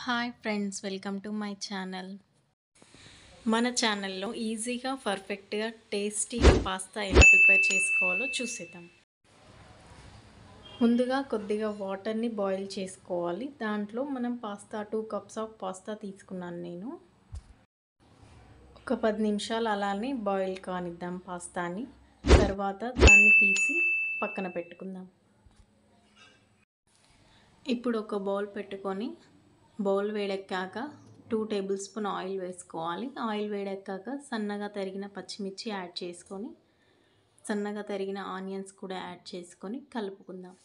hi friends welcome to my channel మన ఛానల్లో ఈజీగా పర్ఫెక్ట్గా టేస్టీగా పాస్తా ఎలా ప్రిపేర్ చేసుకోవాలో చూసేద్దాం ముందుగా కొద్దిగా వాటర్ని బాయిల్ చేసుకోవాలి దాంట్లో మనం pasta two cups of pasta తీసుకున్నాను నేను ఒక పది నిమిషాలు అలానే బాయిల్ కానిద్దాం పాస్తాని తర్వాత దాన్ని తీసి పక్కన పెట్టుకుందాం ఇప్పుడు ఒక బౌల్ పెట్టుకొని బౌల్ వేడెక్కాక టూ టేబుల్ స్పూన్ ఆయిల్ వేసుకోవాలి ఆయిల్ వేడెక్కాక సన్నగా తరిగిన పచ్చిమిర్చి యాడ్ చేసుకొని సన్నగా తరిగిన ఆనియన్స్ కూడా యాడ్ చేసుకొని కలుపుకుందాం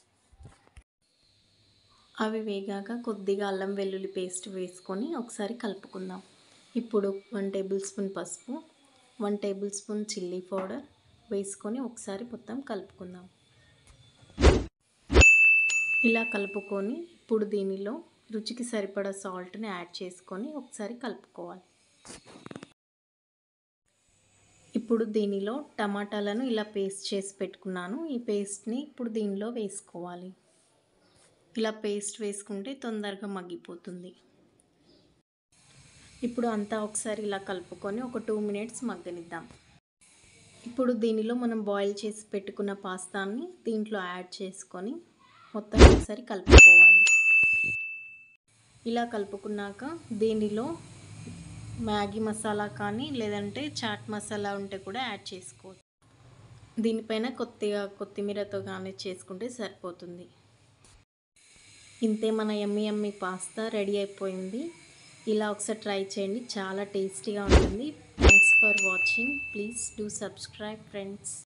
అవి వేగాక కొద్దిగా అల్లం వెల్లుల్లి పేస్ట్ వేసుకొని ఒకసారి కలుపుకుందాం ఇప్పుడు వన్ టేబుల్ స్పూన్ పసుపు one table spoon chilli powder వేసుకొని ఒకసారి మొత్తం కలుపుకుందాం ఇలా కలుపుకొని ఇప్పుడు దీనిలో రుచికి సరిపడా సాల్ట్ని యాడ్ చేసుకొని ఒకసారి కలుపుకోవాలి ఇప్పుడు దీనిలో టమాటాలను ఇలా పేస్ట్ చేసి పెట్టుకున్నాను ఈ పేస్ట్ని ఇప్పుడు దీనిలో వేసుకోవాలి ఇలా పేస్ట్ వేసుకుంటే తొందరగా మగ్గిపోతుంది ఇప్పుడు అంతా ఒకసారి ఇలా కలుపుకొని ఒక టూ మినిట్స్ మగ్గనిద్దాం ఇప్పుడు దీనిలో మనం బాయిల్ చేసి పెట్టుకున్న పాస్తాన్ని దీంట్లో యాడ్ చేసుకొని మొత్తం ఒకసారి కలుపుకోవాలి ఇలా కలుపుకున్నాక దీనిలో మ్యాగీ మసాలా కానీ లేదంటే చాట్ మసాలా ఉంటే కూడా యాడ్ చేసుకోవచ్చు దీనిపైన కొద్దిగా కొత్తిమీరతో కానీ చేసుకుంటే సరిపోతుంది ఇంతే మన ఎమ్మి ఎమ్మి పాస్తా రెడీ అయిపోయింది ఇలా ఒకసారి ట్రై చేయండి చాలా టేస్టీగా ఉంటుంది thanks for watching please do subscribe friends